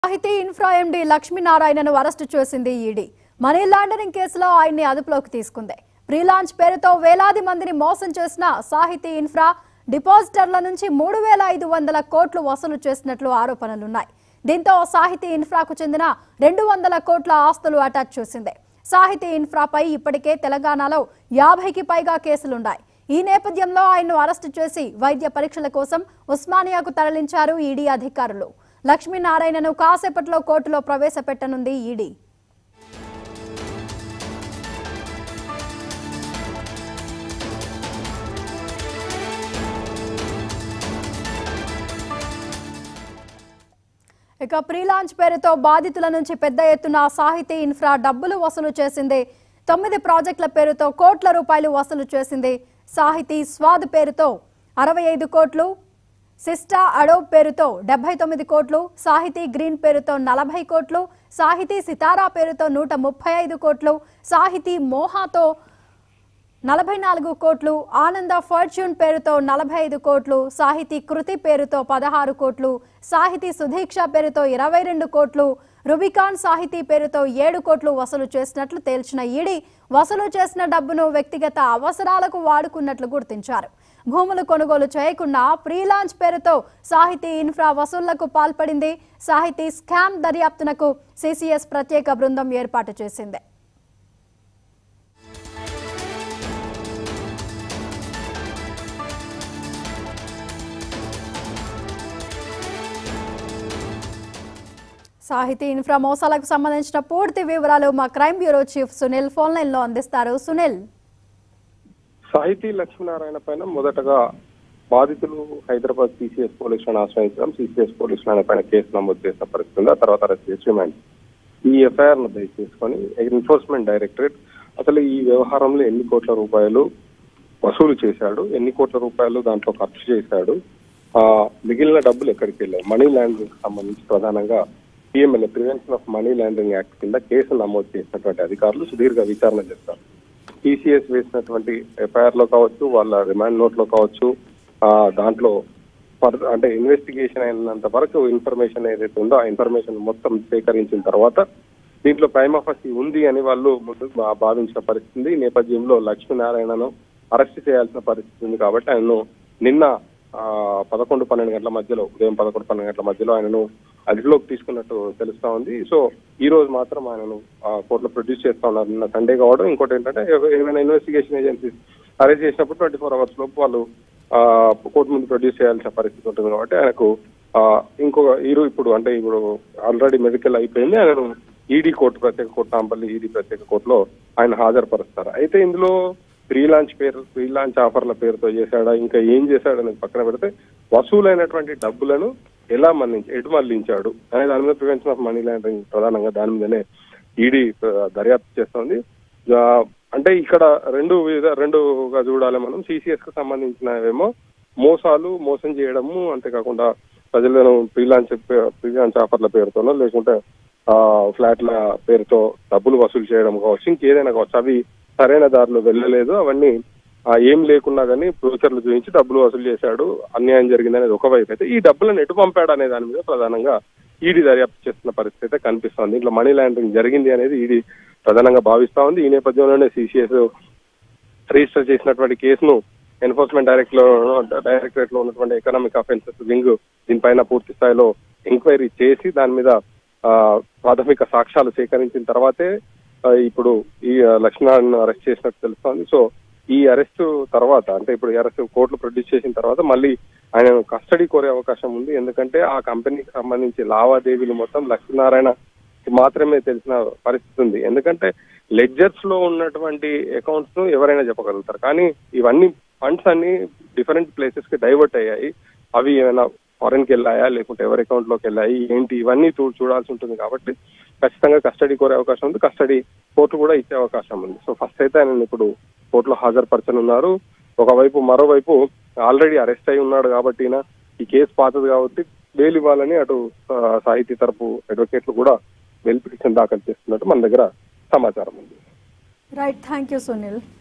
సాహితీ infra MD లక్ష్మీనారాయణను arrest చేసింది ఈడీ మనీ లాండరింగ్ కేసులో ఆయన్ని అదుపులోకి తీసుకుంది ప్రీలాంచ్ పేరుతో వేలాది మందిని మోసం చేసిన సాహితీ ఇన్ఫ్రా డిపాజిటర్ల నుంచి మూడు వేల ఐదు వందల కోట్లు వసూలు చేసినట్లు ఆరోపణలున్నాయి దీంతో సాహితీ ఇన్ఫ్రాకు చెందిన రెండు వందల కోట్ల ఆస్తులు అటాచ్ చేసింది సాహితీ ఇన్ఫ్రాపై ఇప్పటికే తెలంగాణలో యాభైకి పైగా కేసులున్నాయి ఈ నేపథ్యంలో ఆయన్ను అరెస్టు చేసి వైద్య పరీక్షల కోసం ఉస్మానియాకు తరలించారు ఈడీ అధికారులు లక్ష్మీనారాయణను కాసేపట్లో కోర్టులో ప్రవేశపెట్టనుంది ఈడీ ఇక ప్రీలాంచ్ పేరుతో బాధితుల నుంచి పెద్ద ఎత్తున సాహితీ ఇన్ఫ్రా డబ్బులు వసూలు చేసింది తొమ్మిది ప్రాజెక్టుల పేరుతో కోట్ల రూపాయలు వసూలు చేసింది సాహితీ స్వాద్ పేరుతో అరవై ఐదు కోట్లు సిస్టా అడోబ్ పేరుతో డెబ్బై తొమ్మిది కోట్లు సాహితీ గ్రీన్ పేరుతో నలభై కోట్లు సాహితీ సితారా పేరుతో నూట ముప్పై ఐదు కోట్లు సాహితీ మోహాతో నలభై నాలుగు కోట్లు ఆనంద ఫార్చ్యూన్ పేరుతో నలభై ఐదు కోట్లు సాహితీ కృతి పేరుతో పదహారు కోట్లు సాహితీ సుధీక్ష పేరుతో ఇరవై రెండు కోట్లు రుబికాన్ సాహితీ పేరుతో ఏడు కోట్లు వసూలు చేసినట్లు తేల్చిన ఈడీ వసూలు చేసిన డబ్బును వ్యక్తిగత అవసరాలకు వాడుకున్నట్లు గుర్తించారు భూములు కొనుగోలు చేయకుండా ప్రీలాంచ్ పేరుతో సాహితీ ఇన్ఫ్రా వసూళ్లకు పాల్పడింది సాహితీ స్కామ్ దర్యాప్తునకు సిసిఎస్ ప్రత్యేక బృందం ఏర్పాటు చేసింది సాహితీ ఇన్ఫ్రా మోసాలకు సంబంధించిన పూర్తి వివరాలు మా crime bureau chief Sunil phone line లో అందిస్తారు సునీల్ సాహితీ లక్ష్మీనారాయణ పైన మొదటగా బాధితులు హైదరాబాద్ సిసిఎస్ పోలీసులను ఆశ్రయించడం సిసిఎస్ పోలీసులు ఆయన పైన కేసు నమోదు చేసిన పరిస్థితి ఉంది ఆ తర్వాత అరెస్ట్ చేసి రిమాండ్ ఈ ఎఫ్ఐఆర్ ను బేస్ చేసుకొని ఎన్ఫోర్స్మెంట్ డైరెక్టరేట్ అసలు ఈ వ్యవహారంలో ఎన్ని కోట్ల రూపాయలు వసూలు చేశాడు ఎన్ని కోట్ల రూపాయలు దాంట్లో ఖర్చు చేశాడు ఆ మిగిలిన డబ్బులు ఎక్కడికి వెళ్ళాయి మనీ లాండరింగ్ సంబంధించి ప్రధానంగా PMLA prevention of money laundering act కింద కేసు నమోదు చేసినటువంటి అధికారులు సుదీర్ఘ విచారణ చేస్తారు టీసీఎస్ వేసినటువంటి ఎఫ్ఐఆర్ లో కావచ్చు వాళ్ళ రిమాండ్ నోట్ లో కావచ్చు ఆ దాంట్లో ఫర్- అంటే ఇన్వెస్టిగేషన్ అయినంత వరకు ఇన్ఫర్మేషన్ ఏదైతే ఉందో ఆ ఇన్ఫర్మేషన్ మొత్తం సేకరించిన తర్వాత దీంట్లో ప్రైమ్ ఆఫీస్ ఉంది అని వాళ్ళు ముందు భా- భావించిన పరిస్థితి ఉంది. ఈ నేపథ్యంలో లక్ష్మీనారాయణను అరెస్ట్ చేయాల్సిన పరిస్థితి ఉంది కాబట్టి ఆయనను నిన్న ఆ, పదకొండు పన్నెండు గంటల మధ్యలో ఉదయం పదకొండు పన్నెండు గంటల మధ్యలో ఆయనను అదుపులోకి తీసుకున్నట్టు తెలుస్తా ఉంది సో ఈ రోజు మాత్రం ఆయనను ఆ, కోర్టులో ప్రొడ్యూస్ చేస్తా ఉన్నారు నిన్న సండే కావడం ఇంకోటి ఏంటంటే ఏవ- ఏమైనా ఇన్వెస్టిగేషన్ ఏజెన్సీస్ అరెస్ట్ చేసినప్పుడు ట్వంటీ ఫోర్ అవర్స్ లోపు వాళ్ళు ఆ, కోర్టు ముందు ప్రొడ్యూస్ చేయాల్సిన పరిస్థితి ఉంటుంది కాబట్టి ఆయనకు ఆ, ఇంకొక ఈరు ఇప్పుడు అంటే ఇప్పుడు ఆల్రెడీ మెడికల్ అయిపోయింది ఆయనను ఈడీ కోర్టు ప్రత్యేక కోర్టు నాంపల్లి ఈడీ ప్రత్యేక కోర్టులో ఆయన హాజరుపరుస్తారు అయితే ఇందులో ఫ్రీ లాంచ్ పేరు ఫ్రీ లాంచ్ ఆఫర్ల పేరుతో చేశాడా ఇంకా ఏం చేశాడు అనేది పక్కన పెడితే వసూలైనటువంటి డబ్బులను ఎలా మన్నించి ఎటు మళ్లించాడు అనే దాని మీద ప్రివెన్షన్ ఆఫ్ మనీ లాండరింగ్ ప్రధానంగా దాని మీదనే ఈడీ దర్యాప్తు చేస్తోంది ఆ, అంటే ఇక్కడ రెండు విధ రెండుగా చూడాలి మనం సిసిఎస్ కు సంబంధించినవేమో మోసాలు మోసం చేయడము అంతేకాకుండా ప్రజలను ఫ్రీలాన్స్ ఫ్రీలాన్స్ ఆఫర్ల పేరుతోనో లేకుంటే ఆ ఫ్లాట్ల పేరుతో డబ్బులు వసూలు చేయడం కావచ్చు ఇంకేదైనా కావచ్చు అవి సరైన దారిలో వెళ్ళలేదు అవన్నీ ఆ, ఏం లేకున్నా కానీ బ్రోచర్లు చూపించి డబ్బులు వసూలు చేశాడు అన్యాయం జరిగింది అనేది ఒకవైపు అయితే ఈ డబ్బులను ఎటు పంపాడు అనే దాని మీద ప్రధానంగా ఈడీ దర్యాప్తు చేస్తున్న పరిస్థితి అయితే కనిపిస్తోంది ఇంట్లో మనీ లాండరింగ్ జరిగింది అనేది ఈడీ ప్రధానంగా భావిస్తా ఉంది ఈ నేపథ్యంలోనే సిసిఎస్ రిజిస్టర్ చేసినటువంటి కేసును ఎన్ఫోర్స్మెంట్ డైరెక్ట్ లో డైరెక్టరేట్ లో ఉన్నటువంటి ఎకనామిక్ అఫెన్సెస్ వింగ్ దీనిపైన పూర్తి స్థాయిలో ఎంక్వైరీ చేసి దాని మీద ఆ, ప్రాథమిక సాక్ష్యాలు సేకరించిన తర్వాతే ఆ, ఇప్పుడు ఈ ఆ, లక్ష్మణ్ అరెస్ట్ చేసినట్టు తెలుస్తోంది సో ఈ అరెస్ట్ తర్వాత అంటే ఇప్పుడు ఈ అరెస్ట్ కోర్టులో ప్రొడ్యూస్ చేసిన తర్వాత మళ్ళీ ఆయన కస్టడీ కోరే అవకాశం ఉంది ఎందుకంటే ఆ కంపెనీకి సంబంధించి లావాదేవీలు మొత్తం లక్ష్మీనారాయణ మాత్రమే తెలిసిన పరిస్థితి ఉంది ఎందుకంటే లెడ్జర్స్ లో ఉన్నటువంటి అకౌంట్స్ ను ఎవరైనా చెప్పగలుగుతారు కానీ ఇవన్నీ ఫండ్స్ అన్ని డిఫరెంట్ ప్లేసెస్ కి డైవర్ట్ అయ్యాయి అవి ఏమైనా ఫారెన్ కి వెళ్ళాయా లేకుంటే ఎవరి అకౌంట్ లోకి వెళ్ళాయి ఏంటి ఇవన్నీ చూ- చూడాల్సి ఉంటుంది కాబట్టి ఖచ్చితంగా కస్టడీ కోరే అవకాశం ఉంది కస్టడీ కోర్టు కూడా ఇచ్చే అవకాశం ఉంది సో ఫస్ట్ అయితే ఆయన ఇప్పుడు కోర్టులో హాజరుపరచనున్నారు ఒకవైపు మరోవైపు ఆల్రెడీ అరెస్ట్ అయి ఉన్నాడు కాబట్టి ఈయన ఈ కేసు పాతది కాబట్టి బెయిల్ ఇవ్వాలని అటు ఆ, సాహితీ తరపు అడ్వకేట్లు కూడా బెయిల్ పిటిషన్ దాఖలు చేస్తున్నట్టు మన దగ్గర సమాచారం ఉంది రైట్ థ్యాంక్ యూ సునీల్